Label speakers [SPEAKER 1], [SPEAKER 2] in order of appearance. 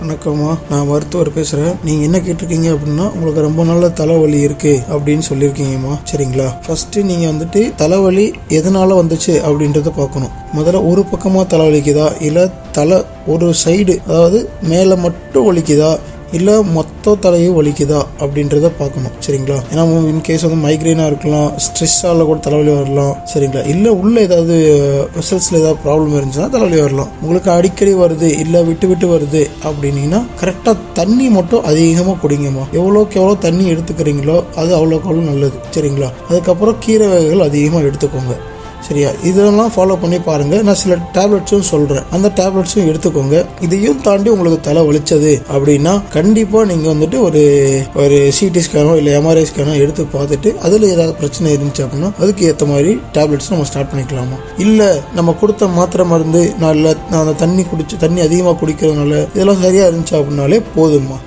[SPEAKER 1] வணக்கம்மா நான் மருத்துவர் பேசுகிறேன் நீங்கள் என்ன கேட்டிருக்கீங்க அப்படின்னா உங்களுக்கு ரொம்ப நல்ல தலைவலி இருக்கு அப்படின்னு சொல்லியிருக்கீங்கம்மா சரிங்களா ஃபர்ஸ்ட் நீங்கள் வந்துட்டு தலைவலி எதனால வந்துச்சு அப்படின்றத பார்க்கணும் முதல்ல ஒரு பக்கமாக தலைவலிக்குதா இல்லை தலை ஒரு சைடு அதாவது மேலே மட்டும் வலிக்குதா இல்லை மொத்த தலையும் வலிக்குதா அப்படின்றத பார்க்கணும் சரிங்களா ஏன்னா இன்கேஸ் வந்து மைக்ரைனாக இருக்கலாம் ஸ்ட்ரெஸ்ஸால் கூட தலைவலி வரலாம் சரிங்களா இல்லை உள்ள ஏதாவது வெசல்ஸில் ஏதாவது ப்ராப்ளம் இருந்துச்சுன்னா தலைவலி வரலாம் உங்களுக்கு அடிக்கடி வருது இல்லை விட்டு விட்டு வருது அப்படின்னீங்கன்னா கரெக்டாக தண்ணி மட்டும் அதிகமாக குடிங்கம்மா எவ்வளோக்கு எவ்வளோ தண்ணி எடுத்துக்கிறீங்களோ அது அவ்வளோக்கு அவ்வளோ நல்லது சரிங்களா அதுக்கப்புறம் கீரை வகைகள் அதிகமாக எடுத்துக்கோங்க சரியா இதெல்லாம் ஃபாலோ பண்ணி பாருங்க நான் சில டேப்லெட்ஸும் சொல்றேன் அந்த டேப்லெட்ஸும் எடுத்துக்கோங்க இதையும் தாண்டி உங்களுக்கு தலை வலிச்சது அப்படின்னா கண்டிப்பா நீங்க வந்துட்டு ஒரு ஒரு சிடி ஸ்கேனோ இல்லை எம்ஆர்ஐ ஸ்கேனோ எடுத்து பார்த்துட்டு அதுல ஏதாவது பிரச்சனை இருந்துச்சு அப்படின்னா அதுக்கு ஏற்ற மாதிரி டேப்லெட்ஸ் நம்ம ஸ்டார்ட் பண்ணிக்கலாமா இல்ல நம்ம கொடுத்த மாத்திரை மருந்து நல்ல நான் அந்த தண்ணி குடிச்சு தண்ணி அதிகமாக குடிக்கிறதுனால இதெல்லாம் சரியா இருந்துச்சு அப்படின்னாலே போதும்மா